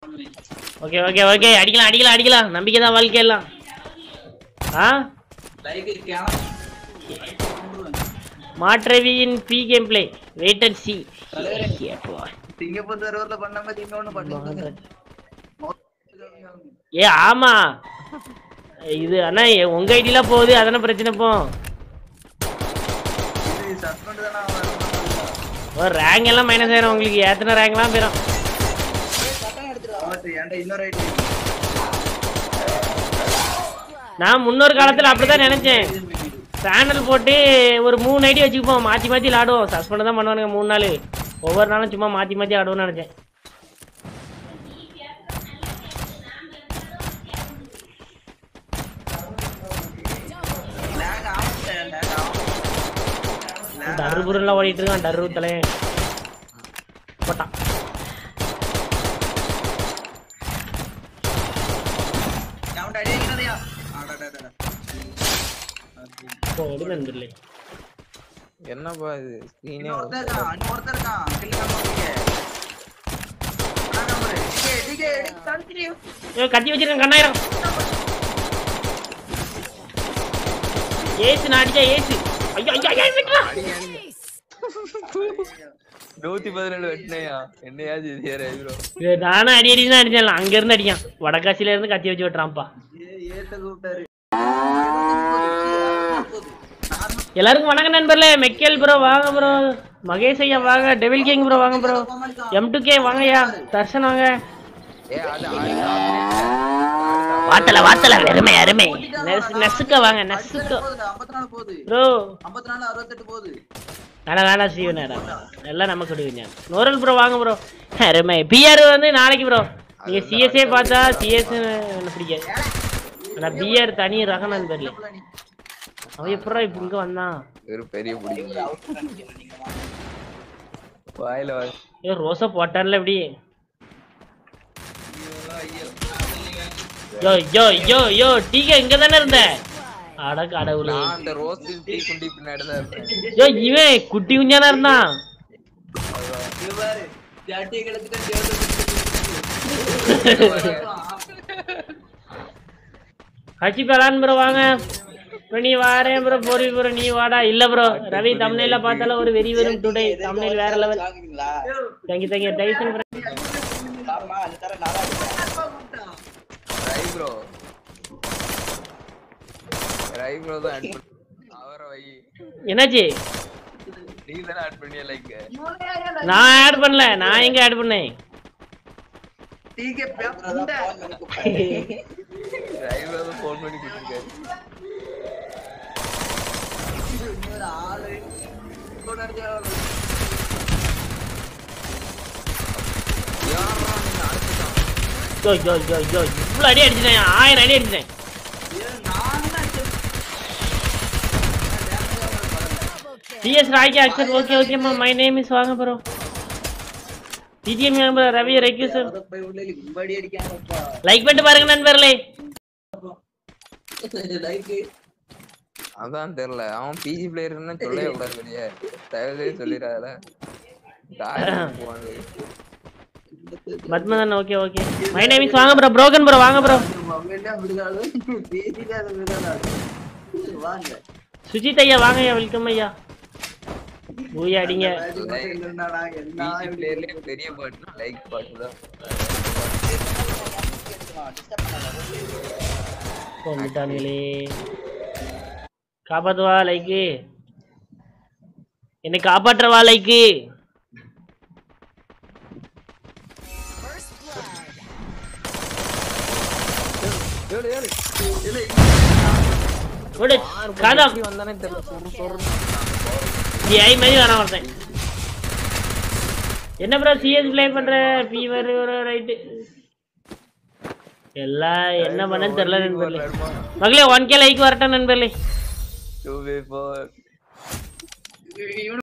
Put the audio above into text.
Okay okay okay அடிக்கலாம் அடிக்கலாம் அடிக்கலாம் நம்பிக்கை தான் வாழ்க்கை எல்லாம் ஆ மாற்றவியின் பி கேம் பிளே வெயிட் அண்ட் சி சிங்கப்பூர் சர்வர்ல பண்ண மாதிரி இங்க ஒண்ணு பண்ணுங்க ஏ ஆமா இது அண்ணா எ- உங்க ஐடியில போகுது அதானே பிரச்சனை இப்போ இது சஸ்பெண்ட் தானே ஆகும். ஒரு ரேங்க் எல்லாம் மைனஸ் ஆயிரும் உங்களுக்கு ஏத்தனை ரேங்க்லாம் போயிடும் ஆமாத்து, ஏன்டா இன்னொரு ஐடி நான் முன்னொரு காலத்துல அப்படிதான் நினைச்சேன் சேனல் போட்டு ஒரு மூணு ஐடி வச்சுக்குப்போம் மாத்தி மாத்தி விளாடுவோம் சஸ்பெண்ட் தான் பண்ணுவானுங்க மூணு நாள் ஒவ்வொரு நாளும் சும்மா மாத்தி மாத்தி ஆடுவோம்னு நினைச்சேன் லேக் ஆகும் லேக் ஆகும் டர்ரு புருலாம் ஓடிட்டு இருக்கான் டர்ரு தலையன் போட்டான் கவுண்ட் அடிக்கிறதையா ஆடாடா போடு நண்பர்களே என்னப்பா இது ஸ்கிரீனே இன்னொருத்தர் இருக்கான் இன்னொருத்தர் இருக்கான் கில் காமிங்க நம்பர் டிகே டிகே தடுத்துறியோ ஏய், கத்தி வச்சிருக்கேன் கண்ணாயிரம் ஏசு நான் அடிச்சா ஏசு ஐயோ ஐயோ ஐயோ விட்டுறா. நூத்தி பதினேழு வெட்டினையா என்னையாச்சு இது ஏற ப்ரோ ஏய், நானும் அடி அடி தான் அடிச்சேன் அங்க இருந்து அடிக்கான் வடகாசில இருந்து கத்தி வச்சு விட்டுறான்ப்பா ஏ ஏத்த கூப்பிட்டாரு எல்லாருக்கும் வணக்கம் நண்பர்களே மெக்கேல் ப்ரோ வாங்க ப்ரோ மகேஷ் ஐயா வாங்க டெவில் கிங் ப்ரோ வாங்க ப்ரோ எம் டு கே வாங்கய்யா தர்ஷன் வாங்க ஏ அது ஆடி வாத்தல வாத்தல அருமை அருமை நெஸ் நெசுக்க வாங்க நெசுக்க போகுது ஐம்பத்தி நாலு போகுது ப்ரோ ஐம்பத்தி நாலு அறுபத்தெட்டு போகுது வேணாம் வேணாம் ஸ்ரீவன் நேரம் எல்லாம் நமக்கு விடுவீங்க நோரல் ப்ரோ வாங்க ப்ரோ அருமை பிஆர் வந்து நாளைக்கு ப்ரோ நீங்க சிஎஸ்ஏ பார்த்தா சிஎஸ் எனக்கு பிடிக்காது ஆனா பிஆர் தனி ரக நண்பர்ல அவன் எப்படா இப்ப இங்க வந்தான் ஒரு பெரிய புடி வாயில வாய் ஏ ரோசா போட்டான்ல எப்படி யோ யோ யோ யோ டீக்க இங்க தானே இருந்த அட கடவுளே நான் அந்த ரோஸ் டீ குண்டி பின்னாடி தான் இருப்பேன் யோ இவன் குட்டி குஞ்சானா இருந்தான் இது பாரு ஜாட்டியை கிடச்சிட்டு கட்சி பெலான் ப்ரோ வாங்க ப்ரோ நீ வாரேன் ப்ரோ போரி ப்ரோ நீ வாடா இல்ல ப்ரோ ரவி தமிழ்ல பார்த்தாலும் ஒரு வெறி வரும் டுடே தமிழ் வேற level thank you thank you Tyson bro. ரை ப்ரோ ரை ப்ரோ தான் ஆட் பண்ண அவரை வை என்னாச்சு நீ தானே ஆட் பண்ணிய லைக் நான் ஆட் பண்ணல நான் எங்க ஆட் பண்ணேன் டீக்கே ரை ப்ரோ தான் ஃபோன் பண்ணி கொடுத்துருக்காரு இன்னொரு ஆளு கூட இருக்க யாரா நீங்க அடுத்துட்டான் யோ யோ யோ யோ இவ்வளவு அடி அடிச்சிட்டேன் ஆயிரம் அடி அடிச்சிட்டேன் டிஎஸ் ராய்க்கு அக்சர் ஓகே ஓகேம்மா மை நேம் இஸ் வாங்க ப்ரோ பிஜிஎம் ப்ரோ ரவி ரெக்யூ சார் போய் உள்ள கும்படி அடிக்காமப்பா லைக் பண்ணிட்டு பாருங்க நண்பர்களே லைக் அதான் தெரியல அவன் பிஜி பிளேயர்னு சொல்லவே கூடாது வெளியே தயவு செய்து சொல்லிடாத பத்மதன் okay okay my name is வாங்க ப்ரோ ப்ரோக்கன் ப்ரோ வாங்க ப்ரோ மொபைல்ல விடுகாடு பேசிட்டு அது விடுகாடு வாங்க சுஜித் ஐயா வாங்க ஐயா வெல்கம் ஐயா ஊயா அடிங்க என்னடா என்ன பிஜி பிளேயர்லயே பெரிய பாட்டுனா லைக் பாட்டு தான் வந்துட்டானுங்களே காப்பாத்துவா லைக்கு என்னை காப்பாற்றவா லைக்கு விடு, காதா எப்படி வந்தானே தெரியல சொரு சொரு ஐ மாதிரி வேணாம் ஒருத்தன் என்ன ப்ரோ சிஎஸ் ப்ளே பண்ற ஃபீவர் ரைட்டு எல்லாம் என்ன பண்ணன்னு தெரியல நண்பர்களே மகளே ஒன் கே லைக் வரட்டும் நண்பர்களே டூ பை ஃபோர்